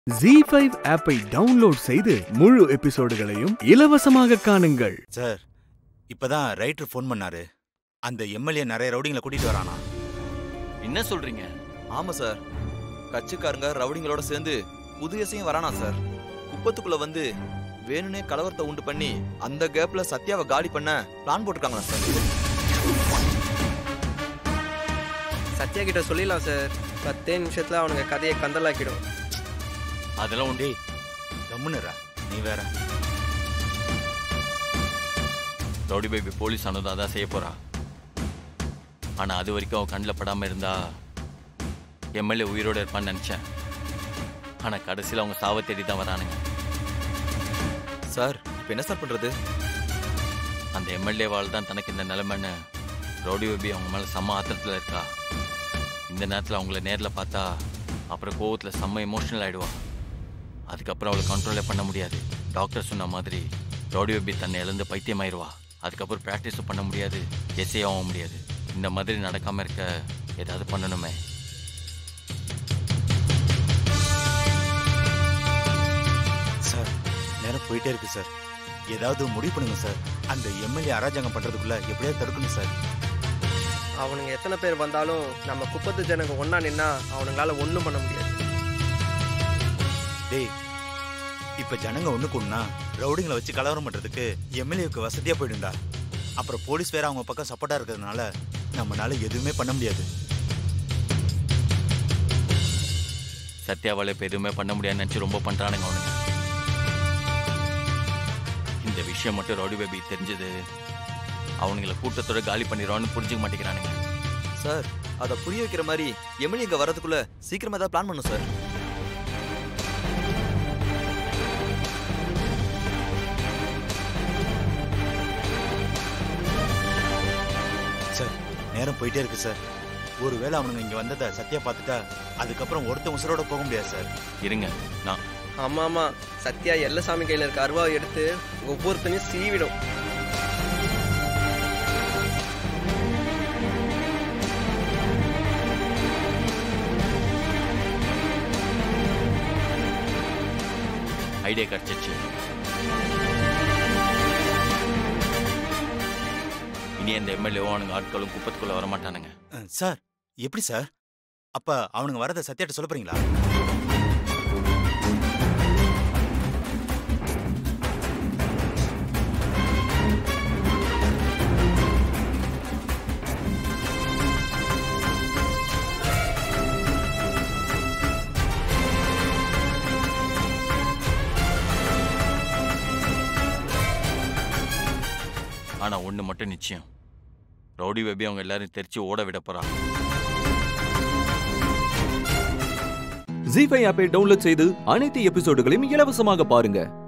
G five ஆப்பை download செய்து முழு எபிசோடுகளையும் இலவசமாக காணுங்கள் சார் இப்பதான் ரைட்டர் ஃபோன் பண்ணாரு அந்த எம்எல்ஏ நிறைய ரவுடிங்களை கூட்டிட்டு வரானா என்ன சொல்றீங்க ஆமா சார் கட்சிக்காரங்க ரவுடிங்களோட சேர்ந்து புதியசையும் வரானா சார் குப்பத்துக்குள்ள வந்து வேணும்னே கலவரத்தை உண்டு பண்ணி அந்த கேப்ல சத்யாவை காலி பண்ண பிளான் போட்டிருக்காங்களா சார் சத்யா கிட்ட சொல்லிடலாம் சார் பத்தே நிமிஷத்துல அவனுங்க கதையை கந்தலாக்கிடும் அதெல்லாம் உண்டு டேய் கம்முன்னுறா நீ வேற ரவுடி பேபி போலீஸ் ஆனதும் அதான் செய்ய போறா ஆனா அது வரைக்கும் அவன் கண்ணில் படாம இருந்தா எம்எல்ஏ உயிரோட இருப்பான்னு நினைச்சேன் ஆனா கடைசியில் அவங்க சாவை தேடி தான் வரானுங்க சார் இப்போ என்ன சார் பண்றது அந்த எம்எல்ஏவால் தான் தனக்கு இந்த நிலைமைன்னு ரவுடி பேபி அவங்க மேல செம்ம ஆத்திரத்தில் இருக்கா இந்த நேரத்தில் அவங்கள நேரில் பார்த்தா அப்புறம் கோவத்தில் செம்ம எமோஷனல் ஆயிடுவா அதுக்கப்புறம் அவளை கண்ட்ரோலே பண்ண முடியாது டாக்டர் சொன்ன மாதிரி ரவுடி பேபி தன்னை இழந்து பைத்தியமாயிருவா அதுக்கப்புறம் ப்ராக்டிஸும் பண்ண முடியாது எஸ்ஏ ஆக முடியாது இந்த மாதிரி நடக்காம இருக்க ஏதாவது பண்ணணுமே சார் நேரம் போயிட்டே இருக்கு சார் ஏதாவது முடிவு பண்ணுங்க சார் அந்த எம்எல்ஏ அராஜகம் பண்றதுக்குள்ள எப்படியாவது தடுக்கணும் சார் அவனுங்க எத்தனை பேர் வந்தாலும் நம்ம குப்பத்து ஜனங்க ஒண்ணா நின்னா அவனுங்களால ஒன்றும் பண்ண முடியாது டேய் இப்ப ஜனங்க ஒண்ணு கூடனா ரவுடிங்களை வச்சு கலவரம் பண்றதுக்கு எம்எல்ஏவுக்கு வசதியா போயிடும்டா அப்புறம் போலீஸ் வேற அவங்க பக்கம் சப்போர்ட்டா இருக்கிறதுனால நம்மனால எதுவுமே பண்ண முடியாது சத்யாவால் இப்போ எதுவுமே பண்ண முடியாதுன்னு நினச்சி ரொம்ப பண்ணுறானுங்க அவனுங்க இந்த விஷயம் மட்டும் ரவுடி பேபி தெரிஞ்சது அவனுங்களை கூட்டத்தோட காலி பண்ணிடுவான்னு புரிஞ்சுக்க மாட்டேங்கிறானுங்க சார் அதை புரிய வைக்கிற மாதிரி எம்எல்ஏ இங்க வர்றதுக்குள்ள சீக்கிரமா ஏதாவது பிளான் பண்ணும் சார் சார் நேரம் போயிட்டே இருக்கு சார் ஒருவேளை அவனுங்க இங்க வந்ததை சத்யா பார்த்துட்டா அதுக்கப்புறம் ஒருத்தன் உசுரோட போக முடியாது சார் இருங்க நான் ஆமா ஆமா சத்யா எல்லசாமி கையில இருக்க அருவாவை எடுத்து ஒவ்வொருத்தனையும் சீவிடும் ஐடியா கிடச்சிச்சு இனி அந்த எம்எல்ஏவும் அவனுங்க ஆட்களும் குப்பத்துக்குள்ளே வரமாட்டானுங்க அஹ், சார் எப்படி சார் அப்ப அவனுங்க வரதை சத்யாட்ட சொல்ல போறீங்களா ஆனால் ஒன்று மட்டும் நிச்சயம் ரவுடி பேபி அவங்க எல்லாரும் தெரிச்சு ஓட விட போறா ஜி ஃபைவ் ஆப்பை டவுன்லோட் செய்து அனைத்து எபிசோடுகளையும் இலவசமாக பாருங்க